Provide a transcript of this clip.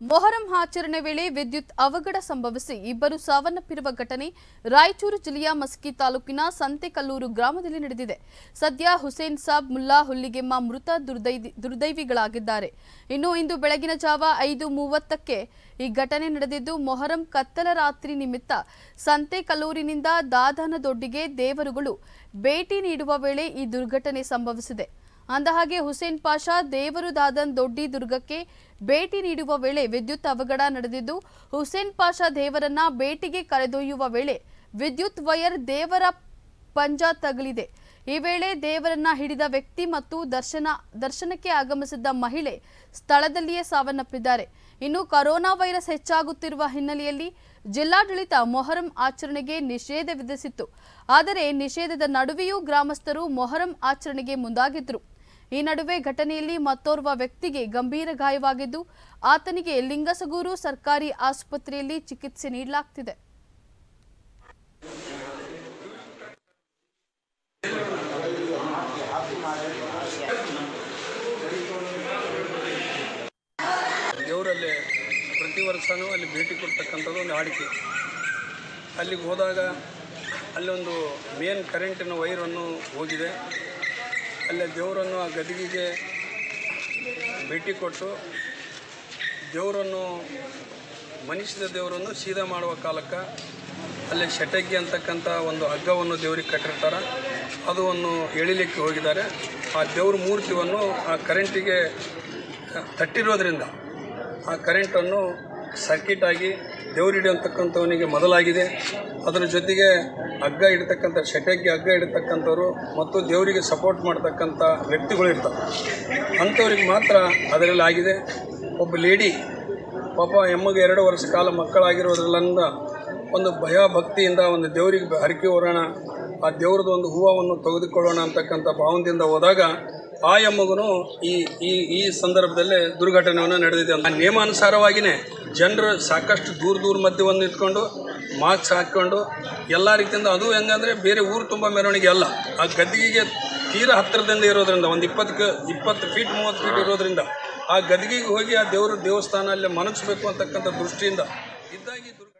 ಮೊಹರಂ ಆಚರಣೆ ವೇಳೆ ವಿದ್ಯುತ್ ಅವಘಡ ಸಂಭವಿಸಿ ಇಬ್ಬರು ಸಾವನ್ನಪ್ಪಿರುವ ಘಟನೆ ರಾಯಚೂರು ಜಿಲ್ಲೆಯ ಮಸ್ಕಿ ತಾಲೂಕಿನ ಸಂತೆಕಲ್ಲೂರು ಗ್ರಾಮದಲ್ಲಿ ನಡೆದಿದೆ ಸದ್ಯ ಹುಸೇನ್ ಸಾಬ್ ಮುಲ್ಲಾ ಹುಲ್ಲಿಗೆಮ್ಮ ಮೃತ ದುರ್ದೈ- ದುರ್ದೈವಿಗಳಾಗಿದ್ದಾರೆ ಇನ್ನು ಇಂದು ಬೆಳಗಿನ ಜಾವ ಐದು ಮೂವತ್ತಕ್ಕೆ ಈ ಘಟನೆ ನಡೆದಿದ್ದು ಮೊಹರಂ ಕತ್ತಲ ರಾತ್ರಿ ನಿಮಿತ್ತ ಸಂತೆಕಲ್ಲೂರಿನಿಂದ ದಾದನದೊಡ್ಡಿಗೆ ದೇವರುಗಳು ಭೇಟಿ ನೀಡುವ ವೇಳೆ ಈ ದುರ್ಘಟನೆ ಸಂಭವಿಸಿದೆ ಅಂದಹಾಗೆ ಹುಸೇನ್ ಪಾಷಾ ದೇವರು ದಾದನ್ ದೊಡ್ಡಿ ದುರ್ಗಕ್ಕೆ ಭೇಟಿ ನೀಡುವ ವೇಳೆ ವಿದ್ಯುತ್ ಅವಘಡ ನಡೆದಿದ್ದು ಹುಸೇನ್ ಪಾಷಾ ದೇವರನ್ನ ಭೇಟಿಗೆ ಕರೆದೊಯ್ಯುವ ವೇಳೆ ವಿದ್ಯುತ್ ವೈರ್ ದೇವರ ಪಂಜ ತಗುಲಿದೆ ಈ ವೇಳೆ ದೇವರನ್ನ ಹಿಡಿದ ವ್ಯಕ್ತಿ ಮತ್ತು ದರ್ಶನ ದರ್ಶನಕ್ಕೆ ಆಗಮಿಸಿದ್ದ ಮಹಿಳೆ ಸ್ಥಳದಲ್ಲಿಯೇ ಸಾವನ್ನಪ್ಪಿದ್ದಾರೆ ಇನ್ನು ಕೊರೋನಾ ವೈರಸ್ ಹೆಚ್ಚಾಗುತ್ತಿರುವ ಹಿನ್ನೆಲೆಯಲ್ಲಿ ಜಿಲ್ಲಾಡಳಿತ ಮೊಹರಂ ಆಚರಣೆಗೆ ನಿಷೇಧ ವಿಧಿಸಿತ್ತು ಆದರೆ ನಿಷೇಧದ ನಡುವೆಯೂ ಗ್ರಾಮಸ್ಥರು ಮೊಹರಂ ಆಚರಣೆಗೆ ಮುಂದಾಗಿದ್ರು ಈ ನಡುವೆ ಘಟನೆಯಲ್ಲಿ ಮತ್ತೋರ್ವ ವ್ಯಕ್ತಿಗೆ ಗಂಭೀರ ಗಾಯವಾಗಿದ್ದು ಆತನಿಗೆ ಲಿಂಗಸಗೂರು ಸರ್ಕಾರಿ ಆಸ್ಪತ್ರೆಯಲ್ಲಿ ಚಿಕಿತ್ಸೆ ನೀಡಲಾಗ್ತಿದೆ ದೇವರಲ್ಲಿ ಪ್ರತಿ ವರ್ಷವೂ ಅಲ್ಲಿ ಭೇಟಿ ಕೊಡ್ತಕ್ಕಂಥದ್ದು ಒಂದು ವಾಡಿಕೆ ಅಲ್ಲಿಗೆ ಹೋದಾಗ ಅಲ್ಲೊಂದು ಮೇನ್ ಕರೆಂಟಿನ ವೈರನ್ನು ಹೋಗಿದೆ ಅಲ್ಲೇ ದೇವರನ್ನು ಆ ಗದಿಗೆಗೆ ಭೇಟಿ ಕೊಟ್ಟು ದೇವರನ್ನು ಮನುಷ್ಯದ ದೇವರನ್ನು ಸೀದಾ ಮಾಡುವ ಕಾಲಕ್ಕೆ ಅಲ್ಲಿ ಶಟಗಿ ಅಂತಕ್ಕಂಥ ಒಂದು ಹಗ್ಗವನ್ನು ದೇವರಿಗೆ ಕಟ್ಟಿರ್ತಾರೆ ಅದನ್ನು ಎಳಿಲಿಕ್ಕೆ ಹೋಗಿದ್ದಾರೆ ಆ ದೇವ್ರ ಮೂರ್ತಿಯನ್ನು ಆ ಕರೆಂಟಿಗೆ ತಟ್ಟಿರೋದ್ರಿಂದ ಆ ಕರೆಂಟನ್ನು ಸರ್ಕಿಟ್ ಆಗಿ ದೇವ್ರು ಹಿಡಿಯತಕ್ಕಂಥವನಿಗೆ ಮೊದಲಾಗಿದೆ ಅದರ ಜೊತೆಗೆ ಹಗ್ಗ ಇಡ್ತಕ್ಕಂಥ ಶಟಕ್ಕೆ ಹಗ್ಗ ಇಡ್ತಕ್ಕಂಥವ್ರು ಮತ್ತು ದೇವರಿಗೆ ಸಪೋರ್ಟ್ ಮಾಡ್ತಕ್ಕಂಥ ವ್ಯಕ್ತಿಗಳು ಇರ್ತಾರೆ ಅಂಥವ್ರಿಗೆ ಮಾತ್ರ ಅದರಲ್ಲಿ ಆಗಿದೆ ಒಬ್ಬ ಲೇಡಿ ಪಾಪ ಎಮ್ಮಗೆ ಎರಡು ವರ್ಷ ಕಾಲ ಮಕ್ಕಳಾಗಿರೋದ್ರಲ್ಲಿಂದ ಒಂದು ಭಯ ಭಕ್ತಿಯಿಂದ ಒಂದು ದೇವರಿಗೆ ಹರಕೆ ಹೊರೋಣ ಆ ದೇವ್ರದ್ದು ಒಂದು ಹೂವನ್ನು ತೆಗೆದುಕೊಳ್ಳೋಣ ಅಂತಕ್ಕಂಥ ಭಾವನೆಯಿಂದ ಹೋದಾಗ ಆ ಎಮ್ಮಗನು ಈ ಈ ಈ ಸಂದರ್ಭದಲ್ಲೇ ದುರ್ಘಟನೆಯನ್ನು ನಡೆದಿದೆ ಆ ನಿಯಮಾನುಸಾರವಾಗಿಯೇ ಜನರು ಸಾಕಷ್ಟು ದೂರ ದೂರ ಮಧ್ಯವನ್ನು ಇಟ್ಕೊಂಡು ಮಾಸ್ಕ್ ಹಾಕ್ಕೊಂಡು ಎಲ್ಲ ರೀತಿಯಿಂದ ಅದು ಹೆಂಗಂದರೆ ಬೇರೆ ಊರು ತುಂಬ ಮೆರವಣಿಗೆ ಅಲ್ಲ ಆ ಗದ್ದಿಗೆಗೆ ತೀರಾ ಹತ್ತಿರದಿಂದ ಇರೋದ್ರಿಂದ ಒಂದು ಇಪ್ಪತ್ತು ಇಪ್ಪತ್ತು ಫೀಟ್ ಮೂವತ್ತು ಫೀಟ್ ಇರೋದ್ರಿಂದ ಆ ಗದ್ದಿಗೆಗೆ ಹೋಗಿ ಆ ದೇವ್ರ ದೇವಸ್ಥಾನ ಅಲ್ಲಿ ಮನಗಿಸ್ಬೇಕು ಅಂತಕ್ಕಂಥ ದೃಷ್ಟಿಯಿಂದ ಇದ್ದಾಗಿ ದುರ್ಗ